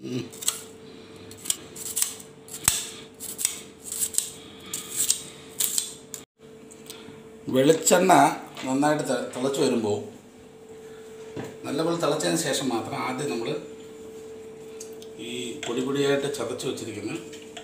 വെളിച്ചെണ്ണ നന്നായിട്ട് തി- തിളച്ച് വരുമ്പോൾ നല്ലപോലെ തിളച്ചതിന് ശേഷം മാത്രം ആദ്യം നമ്മൾ ഈ പൊടി പൊടിയായിട്ട് ചതച്ച് വെച്ചിരിക്കുന്ന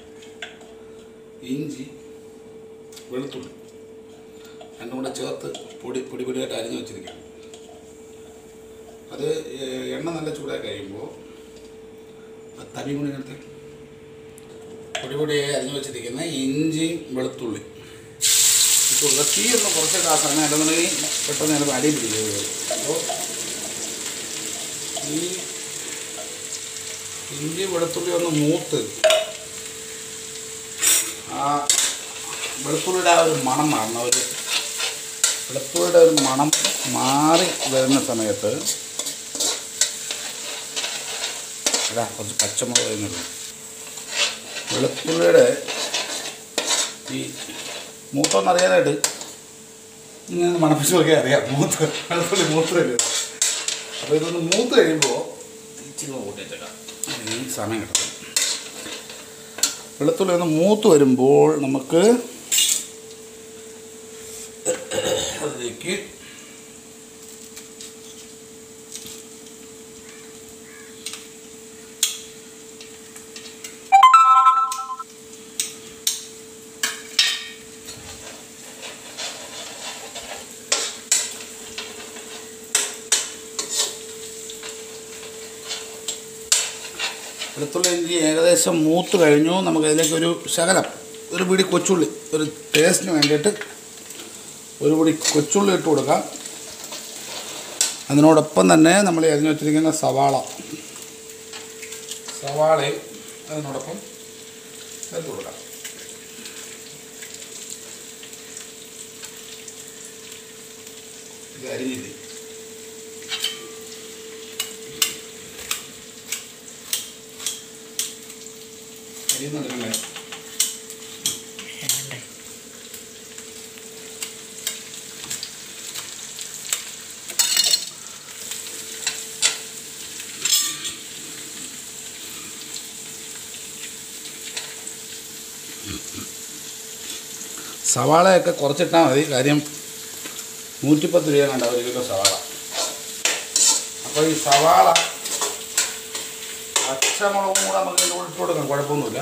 ഇഞ്ചി വെളുത്തുള്ളി രണ്ടും കൂടെ ചേർത്ത് പൊടി പൊടി പൊടിയായിട്ട് അരിഞ്ഞ് വെച്ചിരിക്കുകയാണ് അത് ഏ- എണ്ണ നല്ല ചൂടായി കഴിയുമ്പോൾ ആ തവി കൂടി എടുത്ത് പൊടി പൊടിയായി അരിഞ്ഞ് വെച്ചിരിക്കുന്ന ഇഞ്ചിയും വെളുത്തുള്ളി ഇട്ടുള്ള തീ ഒന്ന് കുറച്ചൊക്കെ ആ സമയം അല്ലെന്നുണ്ടെങ്കിൽ പെട്ടെന്ന് ചിലപ്പോൾ അടി പിടിക്കുക അപ്പോൾ ഈ ഇഞ്ചി വെളുത്തുള്ളി ഒന്ന് മൂത്ത് ആ വെളുത്തുള്ളിയുടെ ആ ഒരു മണം മാറണം ഒരു വെളുത്തുള്ളിയുടെ ഒരു മണം മാറി വരുന്ന സമയത്ത് അതാ കുറച്ച് പച്ചമുളക് വരുന്നുള്ളൂ വെളുത്തുള്ളിയുടെ ഈ മൂത്തൊന്നറിയാനായിട്ട് ഇങ്ങനെ മണപ്പിച്ച് നോക്കിയാൽ അറിയാം മൂത്ത് വെളുത്തുള്ളി മൂത്ത് വരും അപ്പോൾ ഇതൊന്ന് മൂത്ത് കഴിയുമ്പോൾ ഇച്ചിരി കൂട്ടിച്ചേക്കാം ഈ സമയം കിട്ടും വെളുത്തുള്ളി ഒന്ന് മൂത്ത് വരുമ്പോൾ നമുക്ക് അതിലേക്ക് വെളുത്തുള്ളി ഇഞ്ചി ഏകദേശം മൂത്ത് കഴിഞ്ഞു നമുക്കതിലേക്ക് ഒരു ശകലം ഒരു പിടി കൊച്ചുള്ളി ഒരു ടേസ്റ്റിന് വേണ്ടിയിട്ട് ഒരു പിടി കൊച്ചുള്ളി ഇട്ട് കൊടുക്കാം അതിനോടൊപ്പം തന്നെ നമ്മൾ അരിഞ്ഞു വെച്ചിരിക്കുന്ന സവാള സവാളയും അതിനോടൊപ്പം ചേർത്ത് കൊടുക്കാം ഇത് അരിഞ്ഞില്ലേ അരിയുന്നുണ്ടല്ലേ സവാളയൊക്കെ കുറച്ചിട്ടാൽ മതി കാര്യം നൂറ്റിപ്പത്ത് രൂപ കണ്ട ഒരു കിലോ സവാള അപ്പോൾ ഈ സവാള പച്ചമുളകും കൂടെ നമുക്ക് ഇതിൻ്റെ കൂടെ ഇട്ട് കൊടുക്കാം കുഴപ്പമൊന്നുമില്ല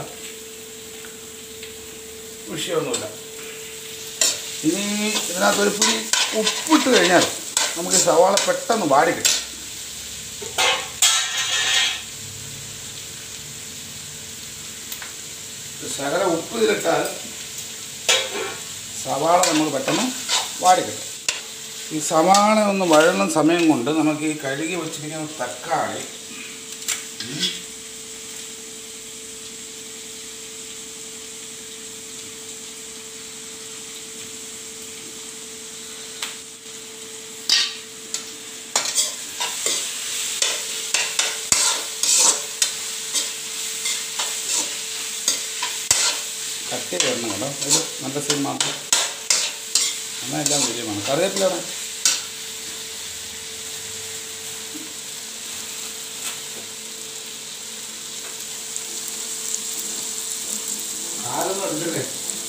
വിഷയമൊന്നുമില്ല ഇനി ഇതിനകത്ത് ഒരു പിടി ഉപ്പിട്ട് കഴിഞ്ഞാൽ നമുക്ക് ഈ സവാള പെട്ടെന്ന് വാടി കിട്ടും ശകല ഉപ്പ് ഇതിലിട്ടാൽ സവാള നമുക്ക് പെട്ടെന്ന് വാടി കിട്ടും ഈ സവാള ഒന്ന് വഴളുന്ന സമയം കൊണ്ട് നമുക്ക് ഈ കഴുകി വെച്ചിരിക്കുന്ന തക്കാളി ഉം, കട്ട് ചെയ്ത് വരണം കേട്ടോ ഒരു നല്ല സീൻ മാത്രം എന്നാൽ എല്ലാം വിജയമാണ് കറിവേപ്പിലാണ് കാലൊന്നും എടുക്കട്ടെ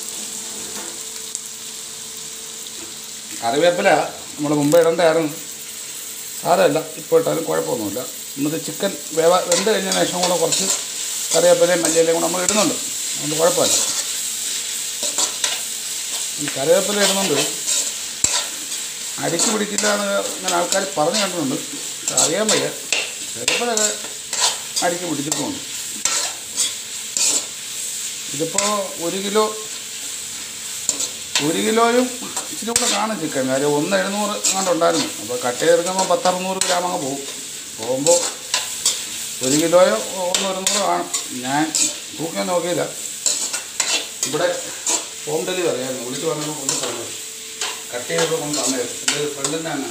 കറിവേപ്പില നമ്മൾ മുമ്പ് ഇടണ്ടായിരുന്നു സാരമല്ല ഇപ്പോൾ ഇട്ടാലും കുഴപ്പമൊന്നുമില്ല നമുക്ക് ചിക്കൻ വേവ വെന്ത് കഴിഞ്ഞതിന് ശേഷം കൂടെ കുറച്ച് കറിവേപ്പിലയും മല്ലിയിലയും കൂടെ നമ്മൾ ഇടുന്നുണ്ട് അതുകൊണ്ട് കുഴപ്പമില്ല ഈ കറിവേപ്പില ഇടുന്നുണ്ട് അടിക്ക് പിടിക്കില്ല എന്ന് ഇങ്ങനെ ആൾക്കാർ പറഞ്ഞു കണ്ടിട്ടുണ്ട് പക്ഷെ അറിയാൻ വയ്യ ചിലപ്പോഴൊക്കെ അടിക്ക് പിടിച്ചിട്ടുമുണ്ട് ഇതിപ്പോൾ ഒരു കിലോ ഒരു കിലോയും ഇച്ചിരി കൂടെ കാണും ചിക്കൻ കാര്യം ഒന്ന് എഴുന്നൂറ് അങ്ങോട്ട് ഉണ്ടായിരുന്നു അപ്പോൾ കട്ട് ചെയ്തെടുക്കുമ്പോൾ പത്തറുന്നൂറ് ഗ്രാം അങ്ങ് പോകും പോകുമ്പോൾ ഒരു കിലോയോ ഒന്ന് ഒരുന്നൂറ് കാണും ഞാൻ തൂക്കാൻ നോക്കിയില്ല ഇവിടെ ഹോം ഡെലിവറി ആയിരുന്നു വിളിച്ച് പറഞ്ഞപ്പോൾ കൊണ്ട് തന്നത് കട്ട് ചെയ്തപ്പോൾ കൊണ്ട് തന്നത് എൻ്റെ ഫ്രണ്ടിൻ്റെ തന്നെ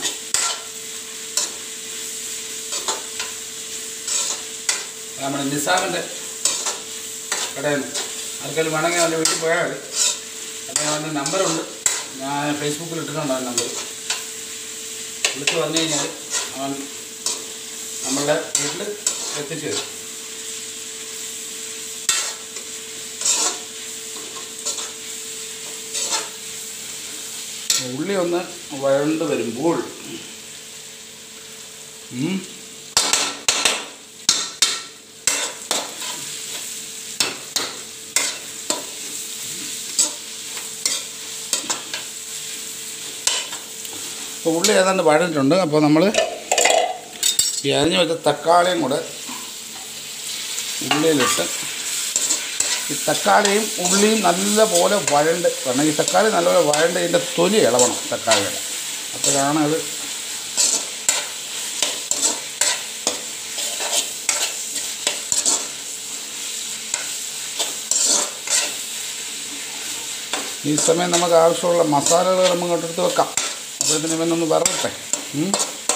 നമ്മുടെ നിസാമിൻ്റെ കടയിൽ നിന്ന് ആർക്കെങ്കിലും വേണമെങ്കിൽ അവൻ്റെ വീട്ടിൽ പോയാൽ മതി അപ്പോൾ അവൻ്റെ നമ്പറുണ്ട് ഞാൻ ഫേസ്ബുക്കിൽ ഇട്ടിട്ടുണ്ട് ആ നമ്പർ വിളിച്ച് പറഞ്ഞു കഴിഞ്ഞാൽ അവൻ നമ്മളുടെ വീട്ടിൽ എത്തിച്ചു തരും ഉള്ളി ഒന്ന് വഴണ്ട് വരുമ്പോൾ ഉം, അപ്പോൾ ഉള്ളി ഏതാണ്ട് വഴണ്ടിട്ടുണ്ട് അപ്പോൾ നമ്മൾ ഈ അരിഞ്ഞു വെച്ച തക്കാളിയും കൂടെ ഉള്ളിയിലിട്ട് ഈ തക്കാളിയും ഉള്ളിയും നല്ലപോലെ വഴണ്ട് കാരണം ഈ തക്കാളി നല്ലപോലെ വഴണ്ട് ഇതിൻ്റെ തൊലി ഇളവണം തക്കാളിയുടെ അപ്പോഴാണ് അത് ഈ സമയം നമുക്ക് ആവശ്യമുള്ള മസാലകൾ നമുക്ക് എടുത്ത് വെക്കാം അപ്പോൾ ഇതിന് ഇവനൊന്ന് വറവട്ടെ ഉം.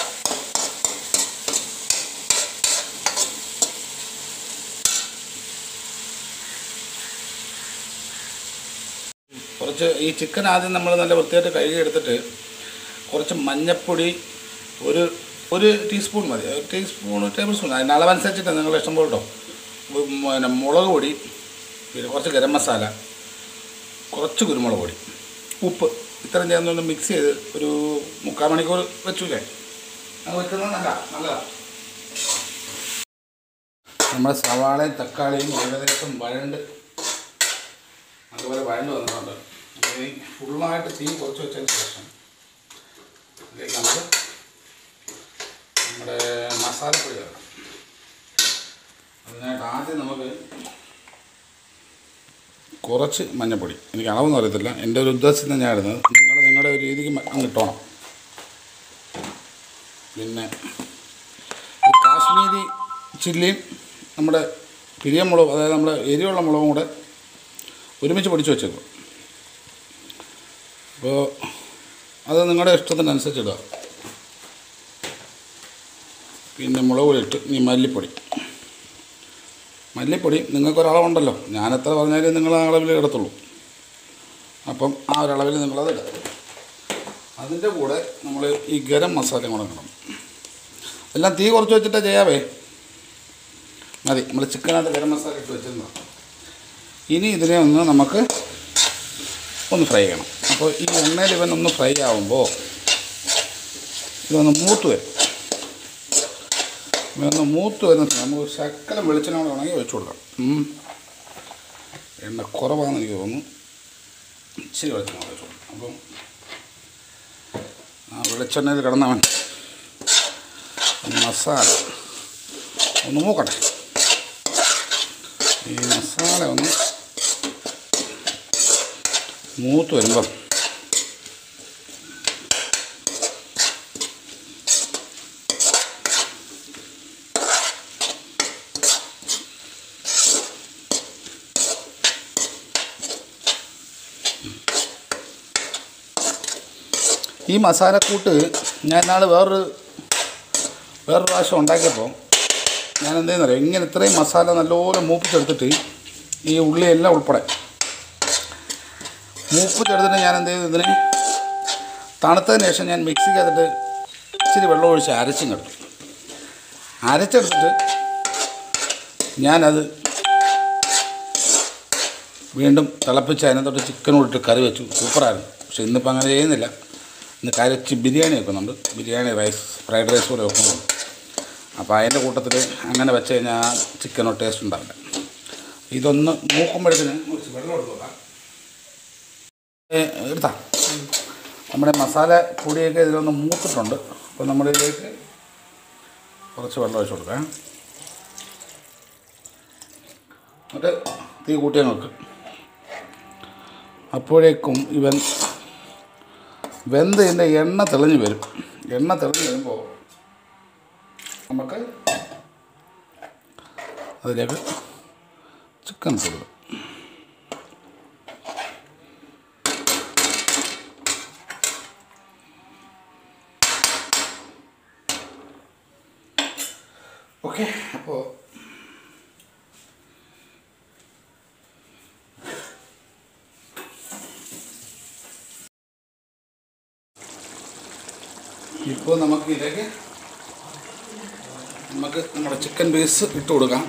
കുറച്ച് ഈ ചിക്കൻ ആദ്യം നമ്മൾ നല്ല വൃത്തിയായിട്ട് കഴുകി എടുത്തിട്ട് കുറച്ച് മഞ്ഞപ്പൊടി ഒരു ഒരു ടീസ്പൂൺ മതി ഒരു ടീസ്പൂൺ ടേബിൾ സ്പൂൺ അതിന് അളവനുസരിച്ചിട്ട് നിങ്ങൾ ഇഷ്ടം പോലെ കേട്ടോ പിന്നെ മുളക് പൊടി പിന്നെ കുറച്ച് ഗരം മസാല കുറച്ച് കുരുമുളക് പൊടി ഉപ്പ് ഇത്രയും ചേർന്നൊന്ന് മിക്സ് ചെയ്ത് ഒരു മുക്കാൽ മണിക്കൂർ വെച്ചൂലേ അത് വെക്കുന്നത് നല്ല നല്ലതാണ് നമ്മുടെ സവാളയും തക്കാളിയും ഏകദേശം വഴണ്ട് അതുപോലെ വഴണ്ട് വന്നിട്ടുണ്ട് അപ്പോൾ ഇനി ഫുള്ളായിട്ട് തീ കുറച്ച് വെച്ചതിന് ശേഷം ഇതിലേക്ക് നമുക്ക് നമ്മുടെ മസാലപ്പൊടി ചേർക്കാം അതിനായിട്ട് ആദ്യം നമുക്ക് കുറച്ച് മഞ്ഞപ്പൊടി എനിക്ക് അളവൊന്നും അറിയത്തില്ല എൻ്റെ ഒരു ഉദ്ദേശത്തിന് ഞാൻ ഇടുന്നത് നിങ്ങൾ നിങ്ങളുടെ ഒരു രീതിക്ക് മ- അങ്ങ് ഇട്ടോണം പിന്നെ ഈ കാശ്മീരി ചില്ലിയും നമ്മുടെ പിരിയമുളകും അതായത് നമ്മുടെ എരിവുള്ള മുളകും കൂടെ ഒരുമിച്ച് പൊടിച്ച് വെച്ചേക്കും അപ്പോൾ അത് നിങ്ങളുടെ ഇഷ്ടത്തിനനുസരിച്ച് ഇടുക പിന്നെ മുളക് പൊടി ഇട്ട് ഇനി മല്ലിപ്പൊടി മല്ലിപ്പൊടി നിങ്ങൾക്കൊരളവുണ്ടല്ലോ ഞാൻ എത്ര പറഞ്ഞാലും നിങ്ങൾ ആ അളവിൽ ഇടത്തുള്ളൂ അപ്പം ആ ഒരളവിൽ നിങ്ങളത് ഇടുക അതിൻ്റെ കൂടെ നമ്മൾ ഈ ഗരം മസാലയും കൂടെ ഇടണം എല്ലാം തീ കുറച്ച് വെച്ചിട്ടേ ചെയ്യാവേ മതി നമ്മൾ ചിക്കനകത്ത് ഗരം മസാല ഇട്ട് വെച്ചിരുന്നതാണ് ഇനി ഇതിനെ ഒന്ന് നമുക്ക് ഒന്ന് ഫ്രൈ ചെയ്യണം അപ്പോൾ ഈ എണ്ണയിൽ ഇവൻ ഒന്ന് ഫ്രൈ ആവുമ്പോൾ ഇതൊന്ന് മൂത്ത് വരും ഇതൊന്ന് മൂത്ത് വരുന്ന സമയം നമുക്ക് ഒരു ശക്കലം വെളിച്ചെണ്ണ കൂടെ വേണമെങ്കിൽ വെച്ച് കൊടുക്കാം ഉം. എണ്ണ കുറവാണെന്ന് എനിക്ക് തോന്നുന്നു ഇച്ചിരി വെളിച്ചെണ്ണ കൂടെ വെച്ച് കൊടുക്കാം അപ്പം ആ വെളിച്ചെണ്ണയിൽ കിടന്നവൻ മസാല ഒന്ന് മൂക്കട്ടെ ഈ മസാല ഒന്ന് മൂത്ത് വരുമ്പം ഈ മസാലക്കൂട്ട് ഞാൻ നാൾ വേറൊരു വേറൊരു പ്രാവശ്യം ഉണ്ടാക്കിയപ്പോൾ ഞാൻ എന്തെന്ന് അറിയാം ഇങ്ങനെ ഇത്രയും മസാല നല്ലപോലെ മൂപ്പിച്ചെടുത്തിട്ട് ഈ ഉള്ളിയെല്ലാം ഉൾപ്പെടെ മൂപ്പിച്ചെടുത്തിട്ട് ഞാൻ എന്ത് ചെയ്തു ഇതിനെ തണുത്തതിന് ശേഷം ഞാൻ മിക്സിക്കകത്തിട്ട് ഇച്ചിരി വെള്ളം ഒഴിച്ച് അരച്ചും കിട്ടും അരച്ചെടുത്തിട്ട് ഞാനത് വീണ്ടും തിളപ്പിച്ച് അതിനകത്തോട്ട് ചിക്കനോട് ഇട്ട് കറി വെച്ചു സൂപ്പറായിരുന്നു പക്ഷെ ഇന്നിപ്പോൾ അങ്ങനെ ചെയ്യുന്നില്ല ഇന്ന് കറി വെച്ച് ബിരിയാണി വെക്കുന്നുണ്ട് ബിരിയാണി റൈസ് ഫ്രൈഡ് റൈസ് കൂടെ വെക്കുന്നുണ്ട് അപ്പോൾ അതിൻ്റെ കൂട്ടത്തിൽ അങ്ങനെ വെച്ച് കഴിഞ്ഞാൽ ചിക്കനോ ടേസ്റ്റ് ഉണ്ടാവില്ല ഇതൊന്ന് മൂക്കുമ്പോഴത്തേന് കുറച്ച് വെള്ളം എടുത്തോളാം എടുത്താ നമ്മുടെ മസാല പൊടിയൊക്കെ ഇതിലൊന്ന് മൂത്തിട്ടുണ്ട് അപ്പോൾ നമ്മളിതിലേക്ക് കുറച്ച് വെള്ളം ഒഴിച്ച് കൊടുക്കാം എന്നിട്ട് തീ കൂട്ടിയാൽ നോക്ക് അപ്പോഴേക്കും ഇവൻ വെന്ത് ഇതിൻ്റെ എണ്ണ തെളിഞ്ഞ് വരും എണ്ണ തെളിഞ്ഞ് വരുമ്പോൾ നമുക്ക് അതിലേക്ക് ചിക്കൻ ഇട്ട് കൊടുക്കും ഓക്കെ അപ്പോൾ ഇപ്പോൾ നമുക്ക് ഇതിലേക്ക് നമുക്ക് നമ്മുടെ ചിക്കൻ പീസ് ഇട്ട് കൊടുക്കാം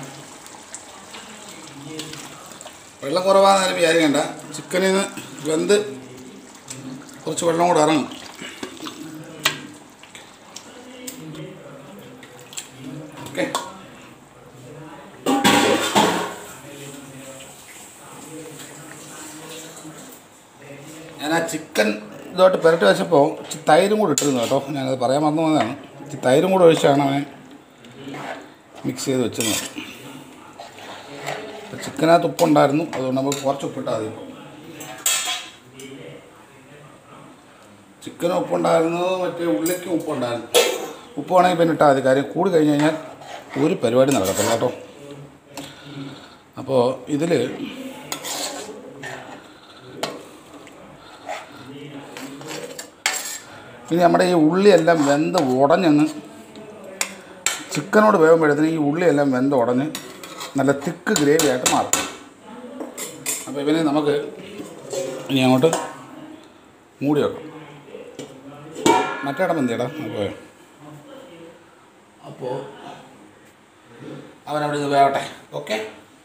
വെള്ളം കുറവാണെന്ന് വിചാരിക്കണ്ട ചിക്കനിൽ നിന്ന് വെന്ത് കുറച്ച് വെള്ളം കൂടെ ഇറങ്ങും ഓക്കെ ഞാൻ ആ ചിക്കൻ ഇതോട്ട് പുരട്ടി വെച്ചപ്പോൾ ഇച്ചിരി തൈരും കൂടി ഇട്ടിരുന്നു കേട്ടോ ഞാനത് പറയാൻ മറന്നു പോയതാണ് ഇച്ചിരി തൈരും കൂടെ ഒഴിച്ചാണ് അവനെ മിക്സ് ചെയ്ത് വെച്ചത് അപ്പോൾ ചിക്കനകത്ത് ഉപ്പുണ്ടായിരുന്നു അതുകൊണ്ട് നമുക്ക് കുറച്ച് ഉപ്പിട്ടാൽ മതി ഇപ്പോൾ ചിക്കനും ഉപ്പുണ്ടായിരുന്നു മറ്റേ ഉള്ളിക്കും ഉപ്പുണ്ടായിരുന്നു ഉപ്പ് വേണമെങ്കിൽ പിന്നെ ഇട്ടാൽ മതി കാര്യം കൂടി കഴിഞ്ഞ് കഴിഞ്ഞാൽ ഒരു പരിപാടി നടക്കത്തില്ല കേട്ടോ അപ്പോൾ ഇതിൽ ഇനി നമ്മുടെ ഈ ഉള്ളിയെല്ലാം വെന്ത് ഉടഞ്ഞങ്ങ് ചിക്കനോട് വേകുമ്പോഴത്തേന് ഈ ഉള്ളിയെല്ലാം വെന്ത് ഉടഞ്ഞ് നല്ല തിക്ക് ഗ്രേവി ആയിട്ട് മാറും അപ്പോൾ ഇവനെ നമുക്ക് ഇനി അങ്ങോട്ട് മൂടി വെക്കാം മറ്റേടം എന്തിയടാ അപ്പോൾ അപ്പോൾ അവനവിടെ ഇത് വേവട്ടെ ഓക്കെ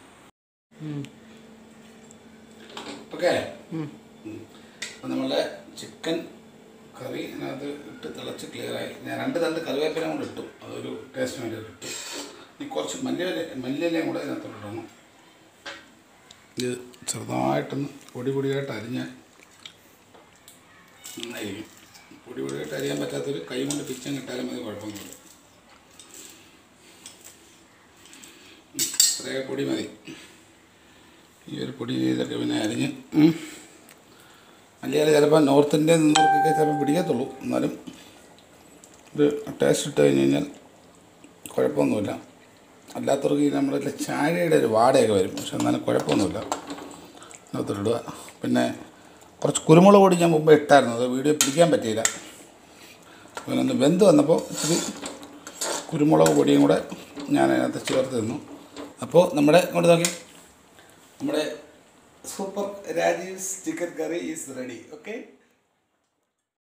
ഓക്കെ അപ്പം നമ്മളെ ചിക്കൻ കറി അതിനകത്ത് ഇട്ട് തിളച്ച് ക്ലിയറായി ഞാൻ രണ്ട് തണ്ട് കറിവേപ്പില കൊണ്ട് ഇട്ടു അതൊരു ടേസ്റ്റിന് വേണ്ടി ഇട്ടു ഇനി കുറച്ച് മല്ലിയില മല്ലിയിലയും കൂടെ ഇതിനകത്ത് ഇടണം ഇത് ചെറുതായിട്ടൊന്ന് പൊടി പൊടിയായിട്ട് അരിഞ്ഞ് നന്നായിരിക്കും പൊടി പൊടിയായിട്ട് അരിയാൻ പറ്റാത്തൊരു കൈ കൊണ്ട് പിച്ചം കിട്ടാലും മതി കുഴപ്പമൊന്നുമില്ല ഇത്രയൊക്കെ പൊടി മതി ഈ ഒരു പൊടി ഇതൊക്കെ പിന്നെ അരിഞ്ഞ് ഉം. മലയാളം ചിലപ്പോൾ നോർത്ത് ഇന്ത്യയിൽ നിന്നവർക്കൊക്കെ ചിലപ്പോൾ പിടിക്കത്തുള്ളൂ എന്നാലും ഇത് ടേസ്റ്റ് ഇട്ട് കഴിഞ്ഞ് കഴിഞ്ഞാൽ കുഴപ്പമൊന്നുമില്ല അല്ലാത്തവർക്ക് ഈ നമ്മുടെ ചായയുടെ ഒരു വാടയൊക്കെ വരും പക്ഷെ എന്നാലും കുഴപ്പമൊന്നുമില്ല അതിനകത്തിടുക പിന്നെ കുറച്ച് കുരുമുളക് പൊടി ഞാൻ മുമ്പ് ഇട്ടായിരുന്നു അത് വീഡിയോ പിടിക്കാൻ പറ്റിയില്ല പിന്നെ ഒന്ന് വെന്ത് വന്നപ്പോൾ ഇച്ചിരി കുരുമുളക് പൊടിയും കൂടെ ഞാൻ അതിനകത്ത് ചേർത്ത് തന്നു അപ്പോൾ നമ്മുടെ ഇങ്ങോട്ട് നോക്കി നമ്മുടെ super Rajeev's chicken curry is ready okay